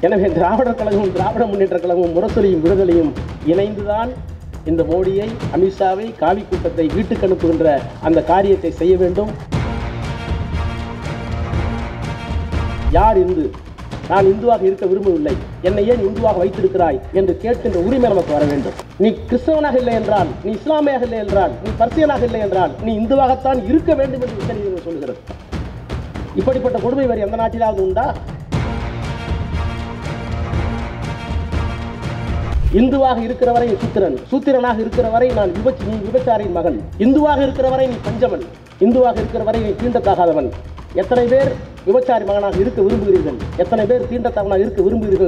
எனவே திராவிடர் கழகமும் திராவிட முன்னேற்ற கழகமும் முரசொலியும் விடுதலையும் இணைந்துதான் இந்த மோடியை அமித்ஷாவை காவி கூட்டத்தை வீட்டுக்கு அனுப்புகின்ற அந்த காரியத்தை செய்ய வேண்டும் யார் இந்து நான் இந்துவாக இருக்க விரும்பவில்லை என்னை ஏன் இந்துவாக வைத்திருக்கிறாய் என்று கேட்கின்ற உரிமை நமக்கு வர வேண்டும் நீ கிறிஸ்தவனாக இல்லை என்றால் நீ இஸ்லாமியாக இல்லை என்றால் நீ பர்சியனாக இல்லை என்றால் நீ இந்துவாகத்தான் இருக்க வேண்டும் என்று உச்சநீதிமன்றம் சொல்கிறது இப்படிப்பட்ட கொடுமை வேறு எந்த நாட்டிலாவது உண்டா இந்துவாக இருக்கிற வரை நீ சூத்திரன் சூத்திரனாக இருக்கிற வரை நான் விபச்சி நீ விபச்சாரியின் மகன் இந்துவாக இருக்கிற வரை நீ பஞ்சமன் இந்துவாக இருக்கிற வரை நீ தீண்டத்தகாதவன் எத்தனை பேர் விபச்சாரி மகனாக இருக்க விரும்புகிறீர்கள் எத்தனை பேர் தீண்டத்தவனாக இருக்க விரும்புகிறீர்கள்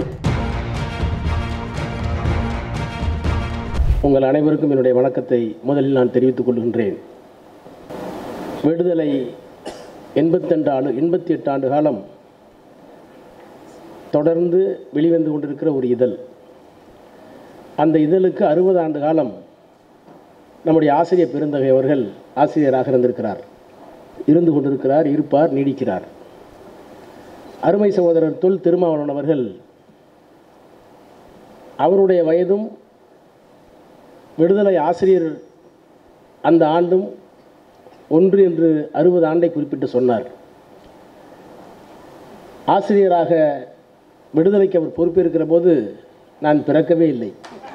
உங்கள் அனைவருக்கும் என்னுடைய வணக்கத்தை முதலில் நான் தெரிவித்துக் கொள்கின்றேன் விடுதலை எண்பத்தெண்டு ஆண்டு எண்பத்தி எட்டு ஆண்டு காலம் தொடர்ந்து வெளிவந்து கொண்டிருக்கிற ஒரு இதழ் அந்த இதழுக்கு அறுபது ஆண்டு காலம் நம்முடைய ஆசிரியர் பெருந்தகை அவர்கள் ஆசிரியராக இருந்திருக்கிறார் இருந்து கொண்டிருக்கிறார் இருப்பார் நீடிக்கிறார் அருமை சகோதரர் தொல் திருமாவளவன் அவர்கள் அவருடைய வயதும் விடுதலை ஆசிரியர் அந்த ஆண்டும் ஒன்று என்று அறுபது ஆண்டை குறிப்பிட்டு சொன்னார் ஆசிரியராக விடுதலைக்கு அவர் பொறுப்பேற்கிற போது நான் பிறக்கவே இல்லை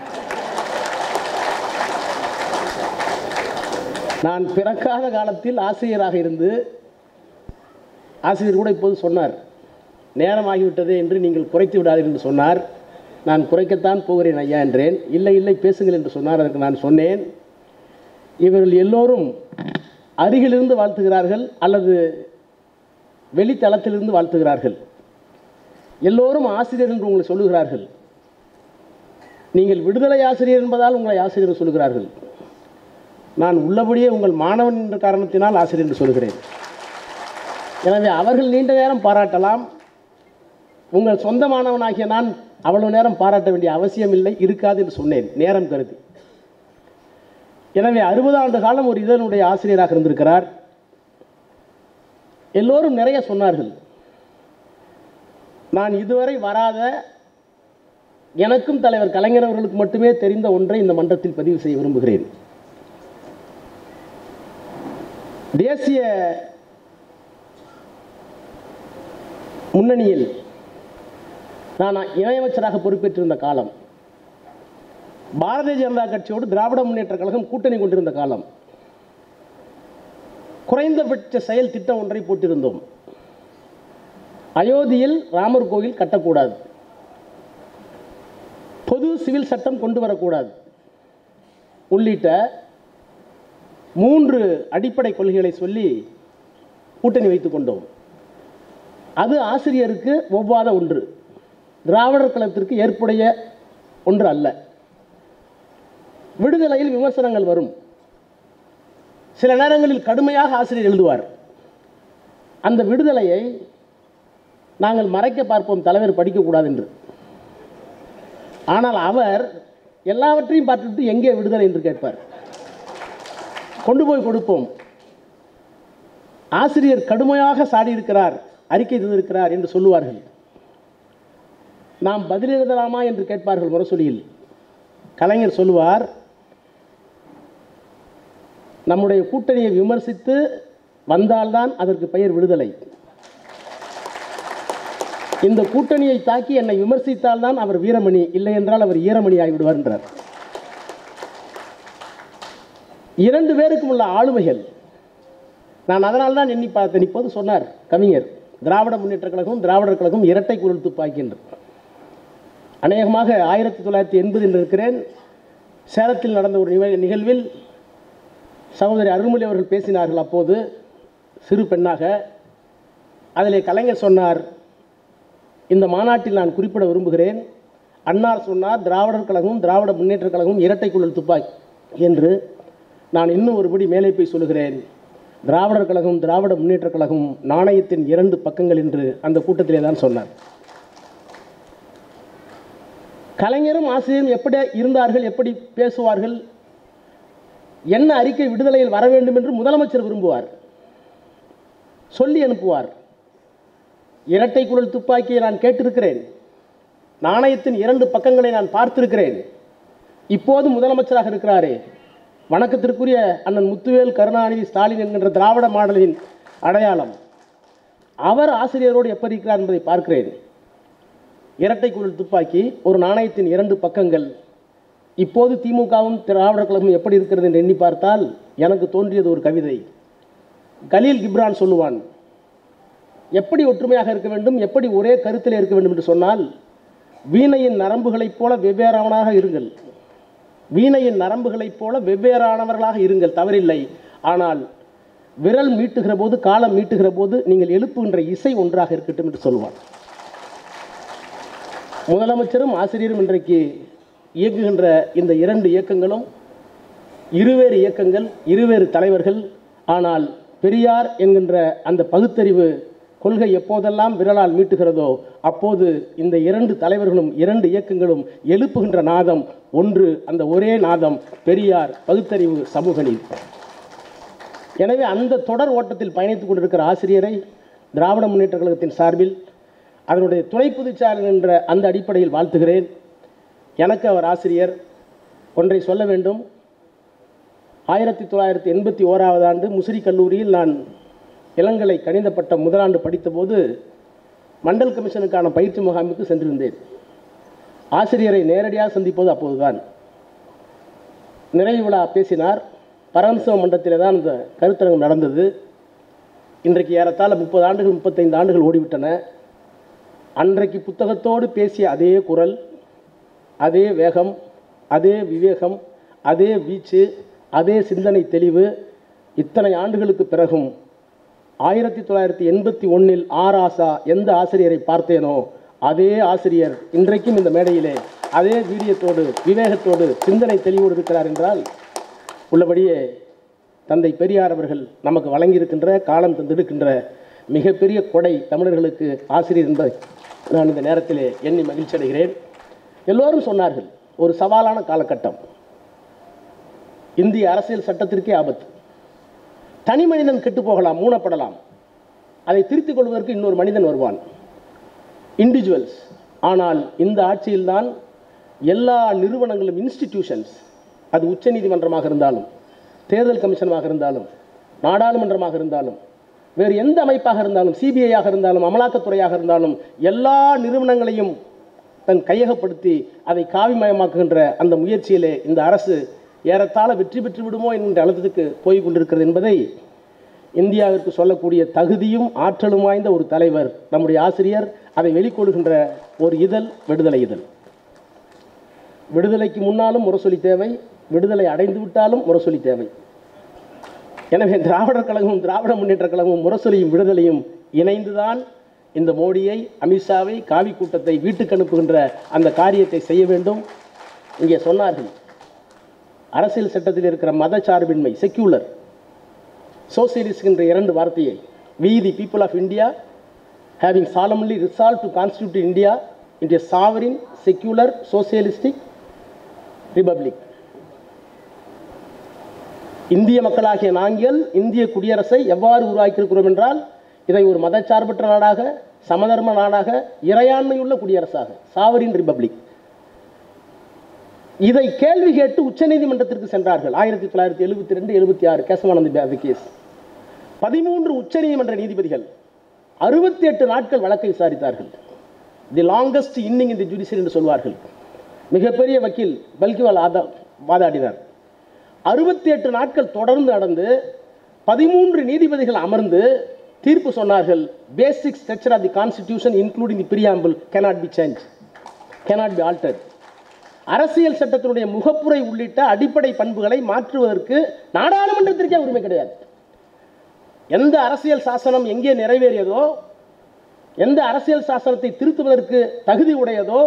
நான் பிறக்காத காலத்தில் ஆசிரியராக இருந்து ஆசிரியர் கூட இப்போது சொன்னார் நேரமாகிவிட்டதே என்று நீங்கள் குறைத்து விடாதீர்கள் என்று சொன்னார் நான் குறைக்கத்தான் போகிறேன் ஐயா என்றேன் இல்லை இல்லை பேசுங்கள் என்று சொன்னார் அதற்கு நான் சொன்னேன் இவர்கள் எல்லோரும் அருகிலிருந்து வாழ்த்துகிறார்கள் அல்லது வெளித்தளத்திலிருந்து வாழ்த்துகிறார்கள் எல்லோரும் ஆசிரியர் என்று உங்களை சொல்லுகிறார்கள் நீங்கள் விடுதலை ஆசிரியர் என்பதால் உங்களை ஆசிரியர் சொல்லுகிறார்கள் நான் உள்ளபடியே உங்கள் மாணவன் என்ற காரணத்தினால் ஆசிரியர் என்று சொல்கிறேன் எனவே அவர்கள் நீண்ட நேரம் பாராட்டலாம் உங்கள் சொந்த மாணவனாகிய நான் அவ்வளவு நேரம் பாராட்ட வேண்டிய அவசியம் இல்லை இருக்காது என்று சொன்னேன் நேரம் கருதி எனவே அறுபது ஆண்டு காலம் ஒரு இதனுடைய ஆசிரியராக இருந்திருக்கிறார் எல்லோரும் நிறைய சொன்னார்கள் நான் இதுவரை வராத எனக்கும் தலைவர் கலைஞர் அவர்களுக்கு மட்டுமே தெரிந்த ஒன்றை இந்த மன்றத்தில் பதிவு செய்ய விரும்புகிறேன் தேசிய முன்னணியில் நான் இணையமைச்சராக பொறுப்பேற்றிருந்த காலம் பாரதிய ஜனதா கட்சியோடு திராவிட முன்னேற்ற கழகம் கூட்டணி கொண்டிருந்த காலம் குறைந்தபட்ச செயல் திட்டம் ஒன்றை போட்டிருந்தோம் அயோத்தியில் ராமர் கோவில் கட்டக்கூடாது பொது சிவில் சட்டம் கொண்டு வரக்கூடாது உள்ளிட்ட மூன்று அடிப்படை கொள்கைகளை சொல்லி கூட்டணி வைத்துக் கொண்டோம் அது ஆசிரியருக்கு ஒவ்வாத ஒன்று திராவிடர் கழகத்திற்கு ஏற்புடைய ஒன்று அல்ல விடுதலையில் விமர்சனங்கள் வரும் சில நேரங்களில் கடுமையாக ஆசிரியர் எழுதுவார் அந்த விடுதலையை நாங்கள் மறைக்க பார்ப்போம் தலைவர் படிக்கக்கூடாது என்று ஆனால் அவர் எல்லாவற்றையும் பார்த்துட்டு எங்கே விடுதலை என்று கேட்பார் கொண்டு போய் கொடுப்போம் ஆசிரியர் கடுமையாக சாடியிருக்கிறார் அறிக்கை தந்திருக்கிறார் என்று சொல்லுவார்கள் நாம் பதில் எழுதலாமா என்று கேட்பார்கள் முரசொலியில் கலைஞர் சொல்லுவார் நம்முடைய கூட்டணியை விமர்சித்து வந்தால்தான் அதற்கு பெயர் விடுதலை இந்த கூட்டணியை தாக்கி என்னை விமர்சித்தால்தான் அவர் வீரமணி இல்லை என்றால் அவர் ஈரமணி ஆகிவிடுவார் என்றார் இரண்டு பேருக்கும் உள்ள ஆளுமைகள் நான் அதனால் தான் எண்ணி பார்த்தேன் இப்போது சொன்னார் கவிஞர் திராவிட முன்னேற்ற கழகம் திராவிடர் கழகம் இரட்டை குரல் துப்பாக்கி என்று அநேகமாக ஆயிரத்தி தொள்ளாயிரத்தி எண்பது என்று இருக்கிறேன் சேலத்தில் நடந்த ஒரு நிக- நிகழ்வில் சகோதரி அருள்மொழி அவர்கள் பேசினார்கள் அப்போது சிறு பெண்ணாக அதிலே கலைஞர் சொன்னார் இந்த மாநாட்டில் நான் குறிப்பிட விரும்புகிறேன் அன்னார் சொன்னார் திராவிடர் கழகமும் திராவிட முன்னேற்ற கழகமும் இரட்டை குழல் துப்பாக்கி என்று நான் இன்னும் ஒருபடி மேலே போய் சொல்லுகிறேன் திராவிடர் கழகம் திராவிட முன்னேற்ற கழகம் நாணயத்தின் இரண்டு பக்கங்கள் என்று அந்த கூட்டத்திலே தான் சொன்னார் கலைஞரும் ஆசிரியரும் எப்படி இருந்தார்கள் எப்படி பேசுவார்கள் என்ன அறிக்கை விடுதலையில் வர வேண்டும் என்று முதலமைச்சர் விரும்புவார் சொல்லி அனுப்புவார் இரட்டை குழல் துப்பாக்கியை நான் கேட்டிருக்கிறேன் நாணயத்தின் இரண்டு பக்கங்களை நான் பார்த்திருக்கிறேன் இப்போது முதலமைச்சராக இருக்கிறாரே வணக்கத்திற்குரிய அண்ணன் முத்துவேல் கருணாநிதி ஸ்டாலின் என்கின்ற திராவிட மாடலின் அடையாளம் அவர் ஆசிரியரோடு எப்படி இருக்கிறார் என்பதை பார்க்கிறேன் இரட்டை குழல் துப்பாக்கி ஒரு நாணயத்தின் இரண்டு பக்கங்கள் இப்போது திமுகவும் திராவிடர் கழகமும் எப்படி இருக்கிறது என்று எண்ணி பார்த்தால் எனக்கு தோன்றியது ஒரு கவிதை கலீல் கிப்ரான் சொல்லுவான் எப்படி ஒற்றுமையாக இருக்க வேண்டும் எப்படி ஒரே கருத்தில் இருக்க வேண்டும் என்று சொன்னால் வீணையின் நரம்புகளைப் போல வெவ்வேறானவனாக இருங்கள் வீணையின் நரம்புகளைப் போல வெவ்வேறானவர்களாக இருங்கள் தவறில்லை ஆனால் விரல் மீட்டுகிற போது காலம் மீட்டுகிற போது நீங்கள் எழுப்புகின்ற இசை ஒன்றாக இருக்கட்டும் என்று சொல்வான் முதலமைச்சரும் ஆசிரியரும் இன்றைக்கு இயக்குகின்ற இந்த இரண்டு இயக்கங்களும் இருவேறு இயக்கங்கள் இருவேறு தலைவர்கள் ஆனால் பெரியார் என்கின்ற அந்த பகுத்தறிவு கொள்கை எப்போதெல்லாம் விரலால் மீட்டுகிறதோ அப்போது இந்த இரண்டு தலைவர்களும் இரண்டு இயக்கங்களும் எழுப்புகின்ற நாதம் ஒன்று அந்த ஒரே நாதம் பெரியார் பகுத்தறிவு சமூக நீதி எனவே அந்த தொடர் ஓட்டத்தில் பயணித்துக் கொண்டிருக்கிற ஆசிரியரை திராவிட முன்னேற்ற கழகத்தின் சார்பில் அதனுடைய துணை பொதுச்சாளர் என்ற அந்த அடிப்படையில் வாழ்த்துகிறேன் எனக்கு அவர் ஆசிரியர் ஒன்றை சொல்ல வேண்டும் ஆயிரத்தி தொள்ளாயிரத்தி எண்பத்தி ஓராவது ஆண்டு முசிறி கல்லூரியில் நான் இளங்கலை கணித பட்டம் முதலாண்டு படித்தபோது மண்டல் கமிஷனுக்கான பயிற்சி முகாமுக்கு சென்றிருந்தேன் ஆசிரியரை நேரடியாக சந்திப்பது அப்போதுதான் நிறைவு விழா பேசினார் பரமசிவ மண்டலத்திலே தான் அந்த கருத்தரங்கம் நடந்தது இன்றைக்கு ஏறத்தாழ முப்பது ஆண்டுகள் முப்பத்தைந்து ஆண்டுகள் ஓடிவிட்டன அன்றைக்கு புத்தகத்தோடு பேசிய அதே குரல் அதே வேகம் அதே விவேகம் அதே வீச்சு அதே சிந்தனை தெளிவு இத்தனை ஆண்டுகளுக்கு பிறகும் ஆயிரத்தி தொள்ளாயிரத்தி எண்பத்தி ஒன்றில் ஆர் ஆசா எந்த ஆசிரியரை பார்த்தேனோ அதே ஆசிரியர் இன்றைக்கும் இந்த மேடையிலே அதே வீரியத்தோடு விவேகத்தோடு சிந்தனை தெளிவோடு இருக்கிறார் என்றால் உள்ளபடியே தந்தை பெரியார் அவர்கள் நமக்கு வழங்கியிருக்கின்ற காலம் தந்திருக்கின்ற மிகப்பெரிய கொடை தமிழர்களுக்கு ஆசிரியர் என்பதை நான் இந்த நேரத்திலே எண்ணி மகிழ்ச்சி அடைகிறேன் எல்லோரும் சொன்னார்கள் ஒரு சவாலான காலகட்டம் இந்திய அரசியல் சட்டத்திற்கே ஆபத்து தனி மனிதன் கெட்டு போகலாம் மூடப்படலாம் அதை திருத்திக் கொள்வதற்கு இன்னொரு மனிதன் வருவான் இண்டிவிஜுவல்ஸ் ஆனால் இந்த ஆட்சியில்தான் எல்லா நிறுவனங்களும் இன்ஸ்டிடியூஷன்ஸ் அது உச்சநீதிமன்றமாக இருந்தாலும் தேர்தல் கமிஷனாக இருந்தாலும் நாடாளுமன்றமாக இருந்தாலும் வேறு எந்த அமைப்பாக இருந்தாலும் சிபிஐயாக இருந்தாலும் அமலாக்கத்துறையாக இருந்தாலும் எல்லா நிறுவனங்களையும் தன் கையகப்படுத்தி அதை காவிமயமாக்குகின்ற அந்த முயற்சியிலே இந்த அரசு ஏறத்தாழ வெற்றி பெற்று விடுமோ என்கின்ற அழுத்தத்துக்கு போய் கொண்டிருக்கிறது என்பதை இந்தியாவிற்கு சொல்லக்கூடிய தகுதியும் ஆற்றலும் வாய்ந்த ஒரு தலைவர் நம்முடைய ஆசிரியர் அதை வெளிக்கொடுகின்ற ஒரு இதழ் விடுதலை இதழ் விடுதலைக்கு முன்னாலும் முரசொலி தேவை விடுதலை அடைந்து விட்டாலும் முரசொலி தேவை எனவே திராவிடர் கழகமும் திராவிட முன்னேற்ற கழகமும் முரசொலியும் விடுதலையும் இணைந்துதான் இந்த மோடியை அமித்ஷாவை காவி கூட்டத்தை வீட்டுக்கு அனுப்புகின்ற அந்த காரியத்தை செய்ய வேண்டும் இங்கே சொன்னார்கள் அரசியல் சட்டத்தில் இருக்கிற மத சார்பின்மை செக்யூலர் சோசியலிஸ்ட் என்ற இரண்டு வார்த்தையை we the people of India having solemnly resolved to constitute India into a sovereign secular socialistic republic இந்திய மக்களாகிய நாங்கள் இந்திய குடியரசை எவ்வாறு உருவாக்கியிருக்கிறோம் என்றால் இதை ஒரு மதச்சார்பற்ற நாடாக சமதர்ம நாடாக இறையாண்மையுள்ள குடியரசாக சாவரின் ரிபப்ளிக் இதை கேள்வி கேட்டு உச்சநீதிமன்றத்திற்கு சென்றார்கள் ஆயிரத்தி தொள்ளாயிரத்தி எழுபத்தி ரெண்டு எழுபத்தி ஆறு கேசவானந்த பேதி கேஸ் பதிமூன்று உச்சநீதிமன்ற நீதிபதிகள் அறுபத்தி எட்டு நாட்கள் வழக்கை விசாரித்தார்கள் தி லாங்கஸ்ட் இன்னிங் இந்த ஜுடிஷியல் என்று சொல்வார்கள் மிகப்பெரிய வக்கீல் பல்கிவால் ஆதா வாதாடினார் அறுபத்தி எட்டு நாட்கள் தொடர்ந்து நடந்து பதிமூன்று நீதிபதிகள் அமர்ந்து தீர்ப்பு சொன்னார்கள் basic structure of the constitution including the preamble cannot be change cannot be altered அரசியல் சட்டத்தினுடைய முகப்புரை உள்ளிட்ட அடிப்படை பண்புகளை மாற்றுவதற்க நாடாளுமன்றத்திற்கே உரிமை கிடையாது எந்த அரசியல் சாசனம் எங்கே நிறைவேறியதோ எந்த அரசியல் சாசனத்தை திருத்துவதற்கு தகுதி உடையதோ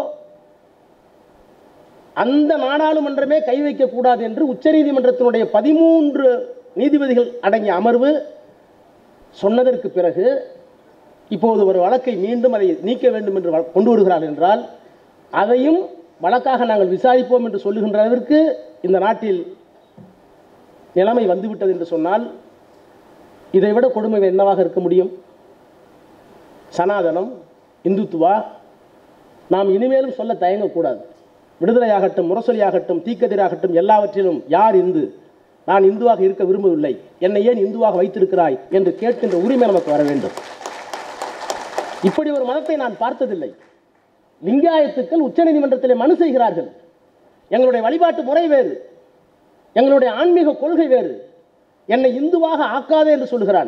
அந்த நாடாளுமன்றமே கை வைக்கக்கூடாது என்று உச்சநீதிமன்றத்தினுடைய பதிமூன்று நீதிபதிகள் அடங்கிய அமர்வு சொன்னதற்கு பிறகு இப்போது ஒரு வழக்கை மீண்டும் அதை நீக்க வேண்டும் என்று வ- கொண்டு வருகிறார்கள் என்றால் அதையும் வழக்காக நாங்கள் விசாரிப்போம் என்று சொல்லுகின்ற அளவிற்கு இந்த நாட்டில் நிலைமை வந்துவிட்டது என்று சொன்னால் இதைவிட கொடுமை வேறு என்னவாக இருக்க முடியும் சனாதனம் இந்துத்துவா நாம் இனிமேலும் சொல்ல தயங்கக்கூடாது விடுதலையாகட்டும் முரசொலியாகட்டும் தீக்கதிராகட்டும் எல்லாவற்றிலும் யார் இந்து நான் இந்துவாக இருக்க விரும்பவில்லை என்னை ஏன் இந்துவாக வைத்திருக்கிறாய் என்று கேட்கின்ற உரிமை நமக்கு வர வேண்டும் இப்படி ஒரு மதத்தை நான் பார்த்ததில்லை லிங்காயத்துக்கள் உச்சநீதிமன்றத்தில் மனு செய்கிறார்கள் எங்களுடைய வழிபாட்டு முறை வேறு எங்களுடைய ஆன்மீக கொள்கை வேறு என்னை இந்துவாக ஆக்காதே என்று சொல்கிறான்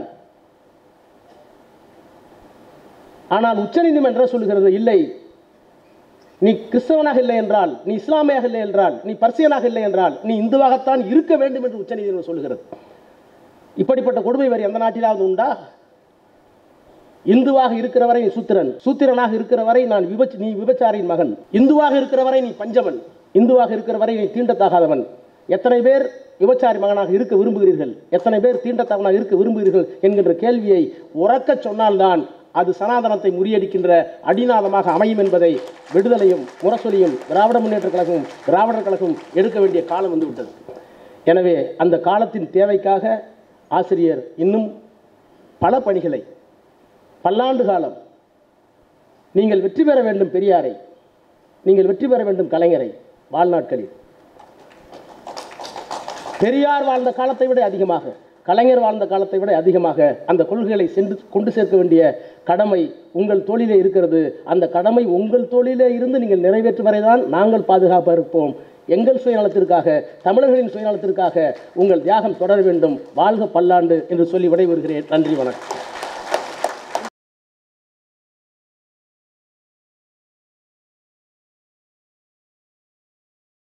ஆனால் உச்சநீதிமன்றம் சொல்லுகிறது இல்லை நீ கிறிஸ்தவனாக இல்லை என்றால் நீ இஸ்லாமியாக இல்லை என்றால் நீ பர்சியனாக இல்லை என்றால் நீ இந்துவாகத்தான் இருக்க வேண்டும் என்று உச்சநீதிமன்றம் சொல்கிறது இப்படிப்பட்ட கொடுமை வேறு எந்த நாட்டிலாவது உண்டா இந்துவாக இருக்கிற வரை நீ சூத்திரன் சூத்திரனாக இருக்கிற வரை நான் விபச் நீ விபச்சாரியின் மகன் இந்துவாக இருக்கிற வரை நீ பஞ்சமன் இந்துவாக இருக்கிற வரை நீ தீண்டத்தகாதவன் எத்தனை பேர் விபச்சாரி மகனாக இருக்க விரும்புகிறீர்கள் எத்தனை பேர் தீண்டத்தவனாக இருக்க விரும்புகிறீர்கள் என்கின்ற கேள்வியை உறக்கச் சொன்னால்தான் அது சனாதனத்தை முறியடிக்கின்ற அடிநாதமாக அமையும் என்பதை விடுதலையும் முரசொலியும் திராவிட முன்னேற்ற கழகமும் திராவிடர் கழகமும் எடுக்க வேண்டிய காலம் வந்துவிட்டது எனவே அந்த காலத்தின் தேவைக்காக ஆசிரியர் இன்னும் பல பணிகளை பல்லாண்டு காலம் நீங்கள் வெற்றி பெற வேண்டும் பெரியாரை நீங்கள் வெற்றி பெற வேண்டும் கலைஞரை வாழ்நாட்களில் பெரியார் வாழ்ந்த காலத்தை விட அதிகமாக கலைஞர் வாழ்ந்த காலத்தை விட அதிகமாக அந்த கொள்கைகளை சென்று கொண்டு சேர்க்க வேண்டிய கடமை உங்கள் தோளிலே இருக்கிறது அந்த கடமை உங்கள் தோளிலே இருந்து நீங்கள் நிறைவேற்றும் வரைதான் நாங்கள் பாதுகாப்பாக இருப்போம் எங்கள் சுயநலத்திற்காக தமிழர்களின் சுயநலத்திற்காக உங்கள் தியாகம் தொடர வேண்டும் வாழ்க பல்லாண்டு என்று சொல்லி விடைபெறுகிறேன் நன்றி வணக்கம்